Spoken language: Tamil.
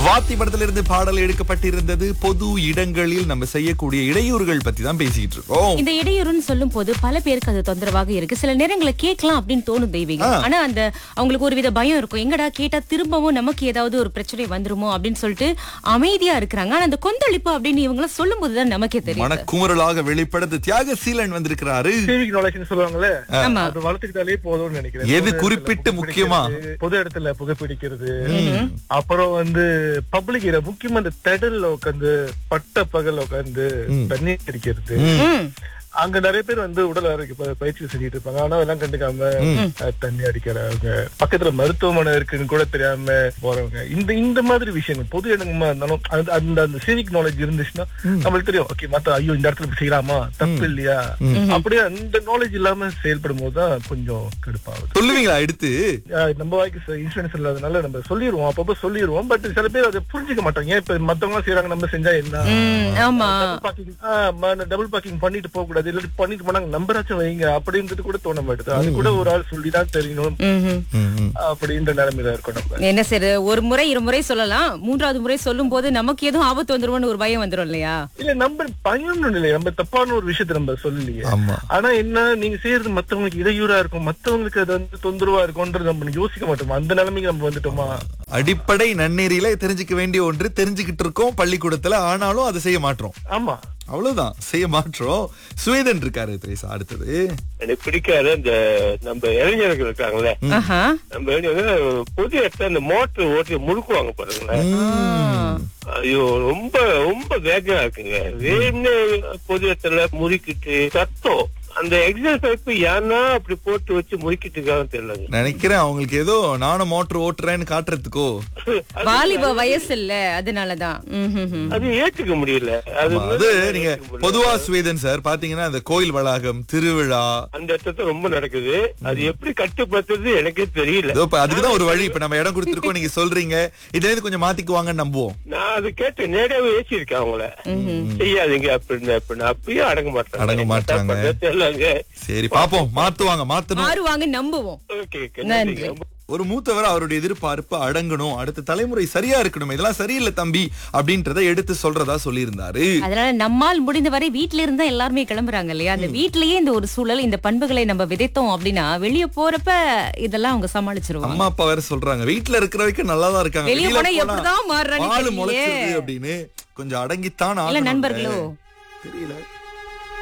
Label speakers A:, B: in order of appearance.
A: வாத்தி படத்திலிருந்து பாடல் எடுக்கப்பட்டிருந்தது பொது இடங்களில் நம்ம செய்யக்கூடிய இடையூறுகள் பத்தி தான் பேசிட்டு இருக்கோம்
B: இந்த இடையூறுன்னு சொல்லும் போது பல பேருக்கு அது தொந்தரவாக இருக்கு சில நேரங்களை கேட்கலாம் அப்படின்னு தோணும் தெய்வீகம் ஆனா அந்த அவங்களுக்கு ஒரு வித பயம் இருக்கும் எங்கடா கேட்டா திரும்பவும் நமக்கு ஏதாவது ஒரு பிரச்சனை வந்துருமோ அப்படின்னு சொல்லிட்டு அமைதியா இருக்கிறாங்க ஆனா அந்த கொந்தளிப்பு அப்படின்னு இவங்க சொல்லும் போதுதான் நமக்கே தெரியும்
A: மனக்குமுறலாக வெளிப்படுத்த தியாகசீலன் வந்திருக்கிறாரு
C: சிவிக் நாலேஜ்னு சொல்லுவாங்கல்ல
B: ஆமா
C: அது வளர்த்துக்கிட்டாலே போதும்னு நினைக்கிறேன்
A: எது
C: பொது இடத்துல
A: குறிப்பிட்டு
C: புகைப்பிடிக்கிறது,
A: முக்கியமா?
C: பொது இடத்துல புகைப்பிடிக்கிறது அப்புறம் வந்து பப்ளிக் முக்கியமா இந்த திடல்ல உட்காந்து பட்ட பகல்ல உட்காந்து தண்ணி அடிக்கிறது
B: ம்.
C: அங்க நிறைய பேர் வந்து உடல் ஆரோக்கிய ப- பயிற்சி செஞ்சுட்டு இருப்பாங்க ஆனா அதெல்லாம் கண்டுக்காம அஹ், தண்ணி அடிக்கிறவங்க பக்கத்துல மருத்துவமனை இருக்குன்னு கூட தெரியாம போறவங்க இந்த இந்த மாதிரி விஷயங்கள் பொது இடங்கமா இருந்தாலும் அந்த அந்த அந்த சிவிக் நாலேஜ் இருந்துச்சுன்னா நம்மளுக்கு தெரியும் ஓகே மத்த ஐயோ இந்த இடத்துல இப்படி செய்யலாமா தப்பு இல்லையா அப்படியே அந்த நாலேஜ் இல்லாம செயல்படும் போதுதான் கொஞ்சம் கடுப்பாகுது
A: சொல்லுவீங்களா எடுத்து
C: அஹ், நம்ம வாய்க்கு இன்சூரன்ஸ் இல்லாதனால நம்ம சொல்லிடுவோம் அப்பப்போ சொல்லிடுவோம் பட் சில பேர் அதை புரிஞ்சுக்க மாட்டாங்க ஏன் இப்ப மத்தவங்க செய்யறாங்க நம்ம செஞ்சா என்ன
B: ம், ஆமா
C: டபுள் பார்க்கிங் பண்ணிட்டு போக கூடாது இல்லாட்டி பண்ணிட்டு போனாங்க நம்பராச்சும் வைங்க அப்படின்றது கூட தோண மாட்டுது அது கூட ஒரு ஆள் சொல்லிதான் தெரியணும்
B: ம்ஹும்.
A: ம், ம்.
C: அப்படின்ற நிலைமையில இருக்கும் நம்ம
B: என்ன சரி ஒரு முறை இரு முறை சொல்லலாம் மூன்றாவது முறை சொல்லும் போது நமக்கு எதுவும் ஆபத்து வந்துருமோன்னு ஒரு பயம் வந்துரும் இல்லையா
C: இல்ல நம்ம பயம்னு இல்லை நம்ம தப்பான ஒரு விஷயத்த நம்ம சொல்லலையே
A: ஆமா
C: ஆனா என்ன நீங்க செய்யறது மத்தவங்களுக்கு இடையூறா இருக்கும் மத்தவங்களுக்கு அது வந்து தொந்தரவா இருக்கும்ன்றது நம்ம யோசிக்க மாட்டோமா அந்த நிலைமைக்கு நம்ம வந்துட்டோமா
A: அடிப்படை நன்னெறியில தெரிஞ்சுக்க வேண்டிய ஒன்று தெரிஞ்சுக்கிட்டு இருக்கோம் பள்ளிக்கூடத்துல ஆனாலும் அதை செய்ய மாட்டோம்
C: ஆமா
A: அவ்வளவுதான் செய்ய மாற்றோம் சுவேதன் இருக்காரு திரேசா அடுத்தது
D: எனக்கு பிடிக்காத இந்த நம்ம இளைஞர்கள் இருக்காங்களே
B: ஆஹா
D: நம்ம இளைஞர்கள் பொது இடத்துல இந்த மோட்டர் ஓட்டி முழுக்குவாங்க பாருங்களேன்
A: ம்.
D: ஐயோ ரொம்ப ரொம்ப வேகமா இருக்குங்க வேணும்னு பொது இடத்துல முறுக்கிட்டு சத்தம் அந்த எக்ஸாம் பைப்பு ஏன்னா அப்படி போட்டு வச்சு முறுக்கிட்டு இருக்காங்கன்னு தெரியலங்க
A: நினைக்கிறேன் அவங்களுக்கு ஏதோ நானும் மோட்டர் ஓட்டுறேன்னு காட்டுறதுக்கோ
D: அது-
B: வாலிப வயசு இல்ல அதனாலதான் ம்ஹும்ஹும்.
D: அது ஏத்துக்க முடியல அது
A: ஆமா, அது
D: உண்மையிலே
A: நீங்க
D: ஏத்துக்க முடியல.
A: பொதுவா சுவேதன் சார் பாத்தீங்கன்னா இந்த கோயில் வளாகம் திருவிழா
D: அந்த இடத்துல ரொம்ப நடக்குது அது எப்படி கட்டுப்படுத்துறது எனக்கே தெரியல
A: இதோ இப்ப அதுக்குதான் ஒரு வழி இப்ப நம்ம இடம் கொடுத்திருக்கோம் நீங்க சொல்றீங்க இதுல இருந்து கொஞ்சம் மாத்திக்குவாங்கன்னு நம்புவோம்
D: நான் அது கேட்டு நேரவே ஏசிருக்கேன் அவங்கள செய்யாதீங்க அப்படின்னு அப்படின்னு அப்பயும் அடங்க மாட்டாங்க
A: அடங்க மாட்றாங்க.
D: என்ன பண்றது தெரியலங்க
A: சரி பாப்போம் மாத்துவாங்க மாத்தணும்
B: மாறுவாங்க நம்புவோம்
D: ஓகே ஓகே
B: நன்றி.
D: நன்றிங்க
A: ஒரு மூத்தவர் அவருடைய எதிர்பார்ப்பு அடங்கணும் அடுத்த தலைமுறை சரியா இருக்கணும் இதெல்லாம் சரியில்லை தம்பி அப்படின்றத எடுத்து சொல்றதா சொல்லியிருந்தாரு
B: அதனால நம்மால் முடிந்தவரை வீட்ல இருந்தா எல்லாருமே கிளம்புறாங்க இல்லையா அந்த வீட்லயே இந்த ஒரு சூழல் இந்த பண்புகளை நம்ம விதைத்தோம் அப்படின்னா வெளிய போறப்ப இதெல்லாம் அவங்க சமாளிச்சிருவாங்க
A: அம்மா அப்பா வேற சொல்றாங்க வீட்டுல இருக்கிற வரைக்கும் நல்லா தான் இருக்காங்க
B: வெளிய
A: வெளியில
B: போனா
A: போனா
B: எப்படிதான் மாறுறான்னு
A: வாலு
B: தெரியலையே.
A: முளைச்சிருது அப்படின்னு கொஞ்சம் அடங்கித்தான்
B: இல்ல
A: ஆகணும்
B: நண்பர்களோ
A: தெரியல